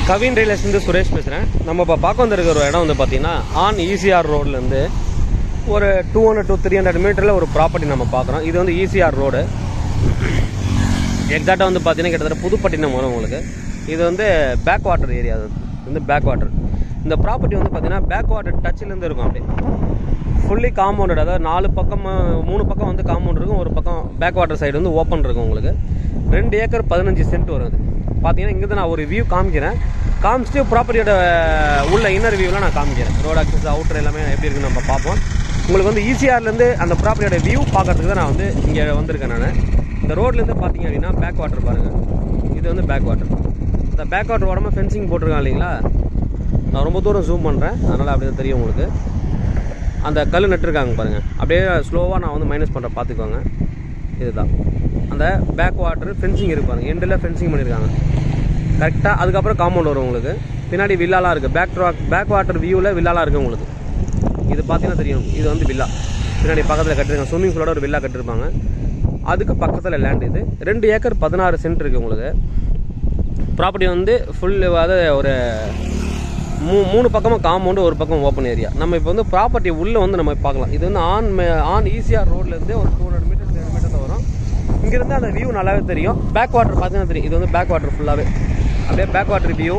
கவின் ரியலேஷன் சுரேஷ் பேசுகிறேன் நம்ம இப்போ பார்க்க வந்திருக்கிற ஒரு இடம் வந்து பார்த்தீங்கன்னா ஆன் ஈசிஆர் ரோட்லேருந்து ஒரு two hundred to three hundred மீட்டரில் ஒரு ப்ராப்பர்ட்டி நம்ம பார்க்குறோம் இது வந்து ஈசிஆர் ரோடு எக்ஸாக்டாக வந்து பார்த்தீங்கன்னா கிட்டத்தட்ட புதுப்பட்டினம் வரும் உங்களுக்கு இது வந்து பேக் வாட்டர் ஏரியா அது வந்து பேக் வாட்டர் இந்த ப்ராப்பர்ட்டி வந்து பார்த்தீங்கன்னா பேக் வாட்டர் டச்சிலேருந்து இருக்கும் அப்படியே ஃபுல்லி காம்பவுண்டட் அதாவது நாலு பக்கம் மூணு பக்கம் வந்து காம்பவுண்ட் இருக்கும் ஒரு பக்கம் பேக் வாட்டர் சைடு வந்து ஓப்பன் இருக்கும் உங்களுக்கு ரெண்டு ஏக்கர் பதினஞ்சு சென்ட் வரும் அது பார்த்தீங்கன்னா இங்கே நான் ஒரு வியூ காமிக்கிறேன் காமிச்சிட்டு ப்ராப்பர்ட்டியோட உள்ள இன்னர் வியூலாம் நான் காமிக்கிறேன் ரோட் அக்சஸ் அவுட்டர் எல்லாமே எப்படி இருக்குன்னு நம்ம பார்ப்போம் உங்களுக்கு வந்து ஈசிஆர்லேருந்து அந்த ப்ராப்பர்ட்டியோட வியூ பார்க்கறதுக்கு தான் நான் வந்து இங்கே வந்திருக்கேன் நான் இந்த ரோட்லேருந்து பார்த்தீங்க அப்படின்னா பேக் வாட்டர் பாருங்கள் இது வந்து பேக் வாட்டர் இந்த பேக் வாட்டர் உடம்பு ஃபென்சிங் போட்டிருக்கான் இல்லைங்களா நான் ரொம்ப தூரம் ஜூம் பண்ணுறேன் அதனால் அப்படி தான் தெரியும் உங்களுக்கு அந்த கல் நட்டுருக்காங்க பாருங்கள் அப்படியே ஸ்லோவாக நான் வந்து மைனஸ் பண்ணுறேன் பார்த்துக்கோங்க இதுதான் அந்த பேக் வாட்டர் ஃபென்சிங் இருக்கு பாருங்க எண்டில் ஃபென்சிங் பண்ணியிருக்காங்க கரெக்டாக அதுக்கப்புறம் காம்பவுண்ட் வரும் உங்களுக்கு பின்னாடி வில்லாலாம் இருக்குது பேக் பேக் வாட்டர் வியூவில் வில்லாலாம் இருக்குது உங்களுக்கு இது பார்த்தீங்கன்னா தெரியும் இது வந்து வில்லா பின்னாடி பக்கத்தில் கட்டிருக்காங்க ஸ்விம்மிங் பூலோட ஒரு வில்லா கட்டிருப்பாங்க அதுக்கு பக்கத்தில் லேண்ட் இது ரெண்டு ஏக்கர் பதினாறு சென்ட் இருக்குது உங்களுக்கு ப்ராப்பர்ட்டி வந்து ஃபுல் அதாவது ஒரு மூ மூணு பக்கமும் காம்பவுண்டு ஒரு பக்கம் ஓப்பன் ஏரியா நம்ம இப்போ வந்து ப்ராப்பர்ட்டி உள்ளே வந்து நம்ம பார்க்கலாம் இது வந்து ஆன் மே- ஆன் ஈசிஆர் ரோட்லேருந்து ஒரு two hundred metre three metre வரும் இங்கேருந்து அந்த வியூ நல்லாவே தெரியும் பேக் வாட்டர் பார்த்தீங்கன்னா தெரியும் இது வந்து பேக் வாட்டர் ஃபுல்லாகவே அப்படியே back water view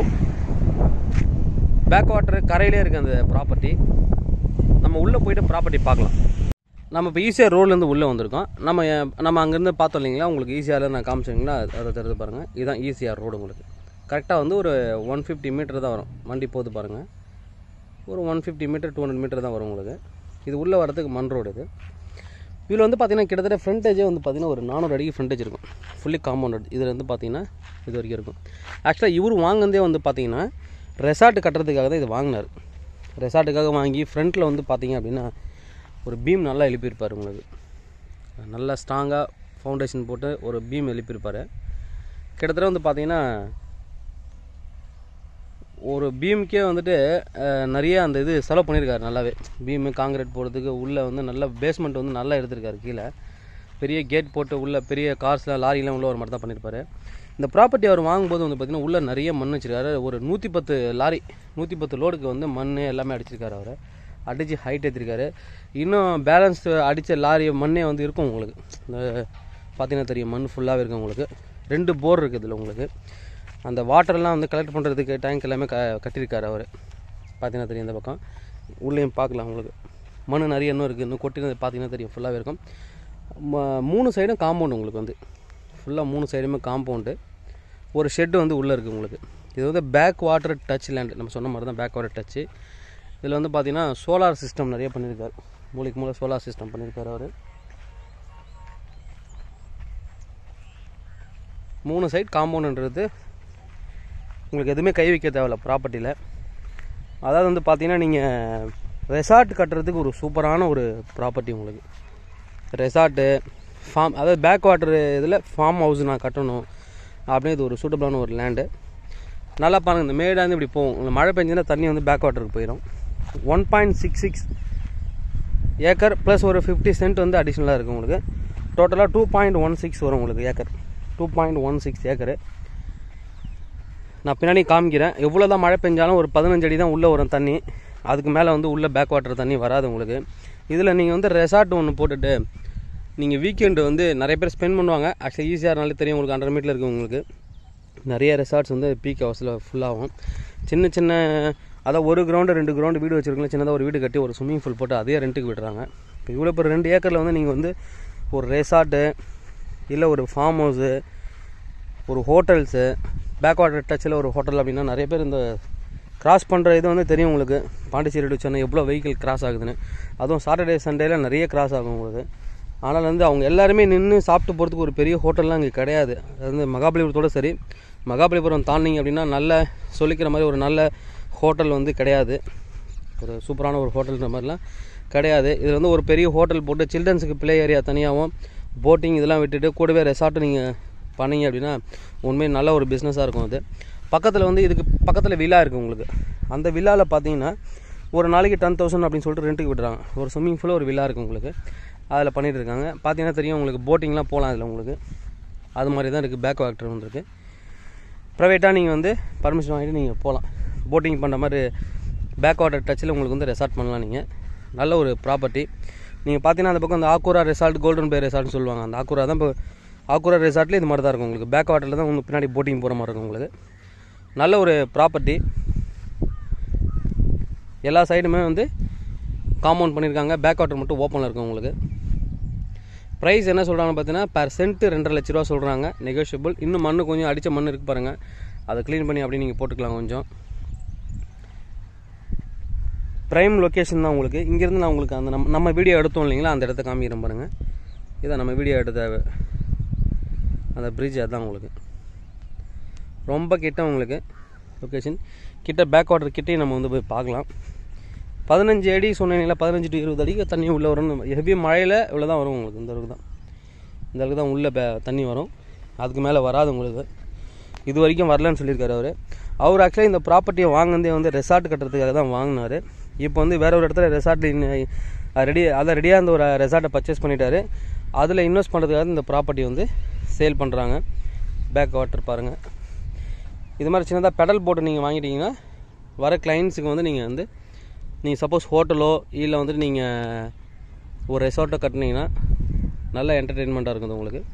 back water கரையிலே இருக்குது அந்த ப்ராப்பர்ட்டி நம்ம உள்ளே போயிட்டு ப்ராப்பர்ட்டி பார்க்கலாம் நம்ம இப்போ ஈஸியாக ரோட்லேருந்து உள்ளே வந்திருக்கோம் நம்ம நம்ம அங்கேருந்து பார்த்தோம் இல்லைங்களா உங்களுக்கு ஈஸியாக நான் காமிச்சிங்களா அதை தெரிஞ்சு பாருங்கள் இதுதான் ஈஸியாக ரோடு உங்களுக்கு கரெக்டாக வந்து ஒரு ஒன் ஃபிஃப்டி மீட்டர் தான் வரும் வண்டி போகுது பாருங்கள் ஒரு one fifty metre two hundred metre தான் வரும் உங்களுக்கு இது உள்ளே வரதுக்கு மண் ரோடு இது இதில் வந்து பார்த்தீங்கன்னா கிட்டத்தட்ட ஃப்ரண்டேஜே வந்து பார்த்தீங்கன்னா ஒரு நானூறு அடிக்கு ஃப்ரண்டேஜ் இருக்கும் ஃபுல்லி காம்பவுண்டட் இதில் வந்து பார்த்தீங்கன்னா இது வரைக்கும் இருக்கும் ஆக்சுவலாக இவர் வாங்கினதே வந்து பார்த்தீங்கன்னா ரெசார்ட் கட்டுறதுக்காக தான் இது வாங்கினார் ரெசார்ட்டுக்காக வாங்கி ஃப்ரண்ட்டில் வந்து பார்த்தீங்க அப்படின்னா ஒரு பீம் நல்லா எழுப்பியிருப்பார் உங்களுக்கு நல்லா ஸ்ட்ராங்காக ஃபவுண்டேஷன் போட்டு ஒரு பீம் எழுப்பியிருப்பார் கிட்டத்தட்ட வந்து பார்த்தீங்கன்னா ஒரு பீமுக்கே வந்துட்டு அஹ், நிறைய அந்த இது செலவு பண்ணியிருக்காரு நல்லாவே பீமு காங்கிரீட் போடுறதுக்கு உள்ளே வந்து நல்ல பேஸ்மெண்ட் வந்து நல்லா எடுத்திருக்காரு கீழே பெரிய கேட் போட்டு உள்ள பெரிய கார்ஸில் லாரிலாம் உள்ள ஒரு மாதிரி தான் பண்ணியிருப்பாரு இந்த ப்ராப்பர்ட்டி அவர் வாங்கும்போது வந்து பார்த்திங்கன்னா உள்ளே நிறைய மண் வச்சிருக்காரு ஒரு நூற்றி பத்து லாரி நூற்றி பத்து லோடுக்கு வந்து மண் எல்லாமே அடிச்சிருக்காரு அவர் அடித்து ஹைட் ஏற்றிருக்காரு இன்னும் பேலன்ஸ் அடித்த லாரி மண்ணே வந்து இருக்கும் உங்களுக்கு இந்த பார்த்தீங்கன்னா தெரியும் மண் ஃபுல்லாகவே இருக்கும் உங்களுக்கு ரெண்டு போர் இருக்குது இதில் உங்களுக்கு அந்த வாட்டர்லாம் வந்து கலெக்ட் பண்ணுறதுக்கு டேங்க் எல்லாமே க கட்டியிருக்காரு அவர் பார்த்தீங்கன்னா தெரியும் இந்த பக்கம் உள்ளேயும் பார்க்கலாம் உங்களுக்கு மண் நிறைய இன்னும் இருக்குது இன்னும் கொட்டி பார்த்தீங்கன்னா தெரியும் ஃபுல்லாகவே இருக்கும் ம- மூணு சைடும் காம்பவுண்ட் உங்களுக்கு வந்து ஃபுல்லாக மூணு சைடுமே காம்பவுண்டு ஒரு ஷெட்டு வந்து உள்ளே இருக்குது உங்களுக்கு இது வந்து பேக் வாட்டர் டச் லேண்ட் நம்ம சொன்ன மாதிரி தான் பேக் வாட்டர் டச்சு இதில் வந்து பார்த்தீங்கன்னா சோலார் சிஸ்டம் நிறைய பண்ணியிருக்காரு மூளைக்கு மூளை சோலார் சிஸ்டம் பண்ணியிருக்காரு அவர் மூணு சைட் காம்பவுண்டுன்றது உங்களுக்கு எதுவுமே கை வைக்க தேவையில்ல ப்ராப்பர்ட்டியில் அதாவது வந்து பார்த்தீங்கன்னா நீங்கள் ரெசார்ட் கட்டுறதுக்கு ஒரு சூப்பரான ஒரு ப்ராப்பர்ட்டி உங்களுக்கு ரெசார்ட்டு ஃபார்ம் அதாவது பேக் வாட்டர் இதில் ஃபார்ம் ஹவுஸ் நான் கட்டணும் அப்படின்னு இது ஒரு சூட்டபிளான ஒரு லேண்டு நல்லா பாருங்கள் இந்த மேடாந்து இப்படி போகும் உங்களுக்கு மழை பெஞ்சுன்னா தண்ணி வந்து பேக் வாட்டருக்கு போயிடும் one point six six acre plus ஒரு ஃபிஃப்டி சென்ட் வந்து அடிஷ்னலாக இருக்குது உங்களுக்கு டோட்டலாக டூ பாயிண்ட் ஒன் சிக்ஸ் வரும் உங்களுக்கு acre two point one six acre நான் பின்னாடி காமிக்கிறேன் எவ்வளோ தான் மழை பெஞ்சாலும் ஒரு பதினஞ்சு அடி தான் உள்ளே வரும் தண்ணி அதுக்கு மேலே வந்து உள்ளே பேக் வாட்டர் தண்ணி வராது உங்களுக்கு இதில் நீங்கள் வந்து ரெசார்ட் ஒன்று போட்டுட்டு நீங்கள் வீக்கெண்டு வந்து நிறைய பேர் ஸ்பெண்ட் பண்ணுவாங்க ஆக்சுவலி ஈஸியாக இருந்தாலே தெரியும் உங்களுக்கு ஹண்ட்ரட் மீட்டர் இருக்குது உங்களுக்கு நிறைய ரெசார்ட்ஸ் வந்து பீக் ஹவர்ஸில் ஃபுல்லாகும் சின்ன சின்ன அதான் ஒரு கிரவுண்டு ரெண்டு கிரவுண்டு வீடு வச்சுருக்கலாம் சின்னதாக ஒரு வீடு கட்டி ஒரு ஸ்விம்மிங் பூல் போட்டு அதே ரெண்ட்டுக்கு விடுறாங்க இப்போ இவ்வளோ இப்போ ரெண்டு ஏக்கரில் வந்து நீங்கள் வந்து ஒரு ரெசார்ட்டு இல்லை ஒரு ஃபார்ம் ஹவுஸு ஒரு ஹோட்டல்ஸு பேக் வாட்டர் டச்சில் ஒரு ஹோட்டல் அப்படின்னா நிறைய பேர் இந்த கிராஸ் பண்ணுற இது வந்து தெரியும் உங்களுக்கு பாண்டிச்சேரி டு சென்னை எவ்வளோ வெஹிக்கிள் கிராஸ் ஆகுதுன்னு அதுவும் சாட்டர்டே சண்டேல நிறைய கிராஸ் ஆகும் உங்களுக்கு ஆனால் வந்து அவங்க எல்லாருமே நின்று சாப்பிட்டு போகிறதுக்கு ஒரு பெரிய ஹோட்டல்லாம் இங்கே கிடையாது அது வந்து மகாபலிபுரத்தோட சரி மகாபலிபுரம் தாண்டிங்க அப்படின்னா நல்ல சொல்லிக்கிற மாதிரி ஒரு நல்ல ஹோட்டல் வந்து கிடையாது ஒரு சூப்பரான ஒரு ஹோட்டல்ன்ற மாதிரிலாம் கிடையாது இதில் வந்து ஒரு பெரிய ஹோட்டல் போட்டு சில்ட்ரன்ஸுக்கு ப்ளே ஏரியா தனியாகவும் போட்டிங் இதெல்லாம் விட்டுட்டு கூடவே ரெசார்ட்டு நீங்கள் பண்ணீங்க அப்படின்னா உண்மையை நல்ல ஒரு பிஸ்னஸாக இருக்கும் அது பக்கத்தில் வந்து இதுக்கு பக்கத்தில் வில்லா இருக்குது உங்களுக்கு அந்த வில்லாவில் பார்த்தீங்கன்னா ஒரு நாளைக்கு டென் தௌசண்ட் அப்படின்னு சொல்லிட்டு ரெண்ட்டுக்கு விடுறாங்க ஒரு ஸ்விம்மிங் ஃபுல்லாக ஒரு வில்லா இருக்குது உங்களுக்கு அதில் பண்ணிட்டு இருக்காங்க பார்த்தீங்கன்னா தெரியும் உங்களுக்கு போட்டிங்லாம் போகலாம் இதில் உங்களுக்கு அது மாதிரி தான் இருக்குது பேக் வாட்டர் வந்துருக்கு ப்ரைவேட்டாக நீங்கள் வந்து பர்மிஷன் வாங்கிட்டு நீங்கள் போகலாம் போட்டிங் பண்ணுற மாதிரி பேக் வாட்டர் டச்சில் உங்களுக்கு வந்து ரெசார்ட் பண்ணலாம் நீங்கள் நல்ல ஒரு ப்ராப்பர்ட்டி நீங்கள் பார்த்தீங்கன்னா அந்த பக்கம் அந்த ஆக்கூரா ரெசார்ட் கோல்டன் பே ரெசார்ட்னு சொல்லுவாங்க அந்த ஆக்கூரா தான் இப்போ ஆக்கூரா ரெசார்ட்லேயே இது மாதிரி தான் இருக்கும் உங்களுக்கு பேக் வாட்டரில் தான் உங்களுக்கு பின்னாடி போட்டிங் போகிற மாதிரி இருக்கும் உங்களுக்கு நல்ல ஒரு ப்ராப்பர்ட்டி எல்லா சைடுமே வந்து காம்பவுண்ட் பண்ணியிருக்காங்க பேக் வாட்டர் மட்டும் ஓப்பனில் இருக்கும் உங்களுக்கு ப்ரைஸ் என்ன சொல்கிறாங்கன்னு பார்த்தீங்கன்னா பர் சென்ட் ரெண்டரை லட்ச ரூபா சொல்கிறாங்க நெகோஷியபிள் இன்னும் மண் கொஞ்சம் அடித்த மண் இருக்கு பாருங்கள் அதை க்ளீன் பண்ணி அப்படியே நீங்கள் போட்டுக்கலாம் கொஞ்சம் ப்ரைம் லொக்கேஷன் தான் உங்களுக்கு இங்கேருந்து நான் உங்களுக்கு அந்த நம்ம நம்ம வீடியோ எடுத்தோம் இல்லைங்களா அந்த இடத்த காமிக்கிறேன் பாருங்கள் இதான் நம்ம வீடியோ எடுத்த அந்த பிரிட்ஜ் அதுதான் உங்களுக்கு ரொம்ப கிட்ட உங்களுக்கு லொக்கேஷன் கிட்ட பேக் வாட்டர் கிட்டே நம்ம வந்து போய் பார்க்கலாம் பதினஞ்சு அடி சொன்னீங்களா பதினஞ்சு டு இருபது அடிக்கு தண்ணி உள்ளே வரும் ஹெவி மழையில் இவ்வளோ தான் வரும் உங்களுக்கு இந்த அளவுக்கு தான் இந்த அளவுக்கு தான் உள்ளே பே தண்ணி வரும் அதுக்கு மேலே வராது உங்களுக்கு இது வரைக்கும் வரலன்னு சொல்லியிருக்காரு அவர் அவர் ஆக்சுவலாக இந்த ப்ராப்பர்ட்டியை வாங்கினதே வந்து ரெசார்ட் கட்டுறதுக்காக தான் வாங்கினார் இப்போ வந்து வேற ஒரு இடத்துல ரெசார்ட் ரெடி அதை ரெடியாக இருந்த ஒரு ரெசார்ட்டை பர்ச்சேஸ் பண்ணிட்டாரு அதில் இன்வெஸ்ட் பண்ணுறதுக்காக இந்த ப்ராப்பர்ட்டி வந்து சேல் பண்ணுறாங்க பேக் வாட்டர் பாருங்கள் இது மாதிரி சின்னதாக பெடல் போட்டு நீங்கள் வாங்கிட்டீங்கன்னா வர கிளைண்ட்ஸுக்கு வந்து நீங்கள் வந்து நீங்கள் சப்போஸ் ஹோட்டலோ இல்லை வந்துட்டு நீங்கள் ஒரு ரெசார்ட்டோ கட்டினீங்கன்னா நல்ல என்டர்டெயின்மெண்ட்டாக இருக்குது உங்களுக்கு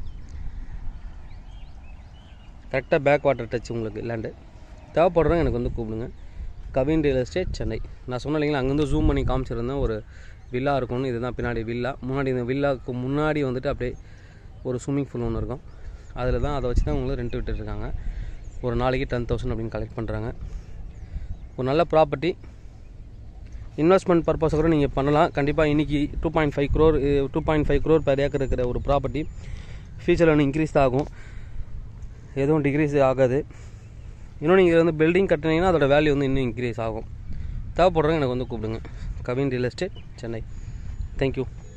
கரெக்டாக பேக் வாட்டர் டச் உங்களுக்கு லேண்டு தேவைப்படுறவங்க எனக்கு வந்து கூப்பிடுங்க கவின் ரியல் எஸ்டேட் சென்னை நான் சொன்னேன் இல்லைங்களா அங்கேருந்து ஜூம் பண்ணி காமிச்சிருந்தேன் ஒரு வில்லா இருக்கும்னு இதுதான் பின்னாடி வில்லா முன்னாடி இந்த வில்லாவுக்கு முன்னாடி வந்துட்டு அப்படியே ஒரு ஸ்விம்மிங் பூல் ஒன்று இருக்கும் அதில் தான் அதை வச்சு தான் உங்களுக்கு ரெண்ட் விட்டுருக்காங்க ஒரு நாளைக்கு டென் தௌசண்ட் அப்படின்னு கலெக்ட் பண்ணுறாங்க ஒரு நல்ல ப்ராப்பர்ட்டி இன்வெஸ்ட்மெண்ட் பர்பஸை கூட நீங்கள் பண்ணலாம் கண்டிப்பாக இன்றைக்கி two point five crore two point five crore per acre இருக்கிற ஒரு ப்ராப்பர்ட்டி ஃபியூச்சரில் ஒன்று இன்க்ரீஸ் தான் ஆகும் எதுவும் டிக்ரீஸ் ஆகாது இன்னும் நீங்கள் வந்து பில்டிங் கட்டினீங்கன்னா அதோட வேல்யூ வந்து இன்னும் இன்க்ரீஸ் ஆகும் தேவைப்படுறவங்க எனக்கு வந்து கூப்பிடுங்க Kavin real estate Chennai thank you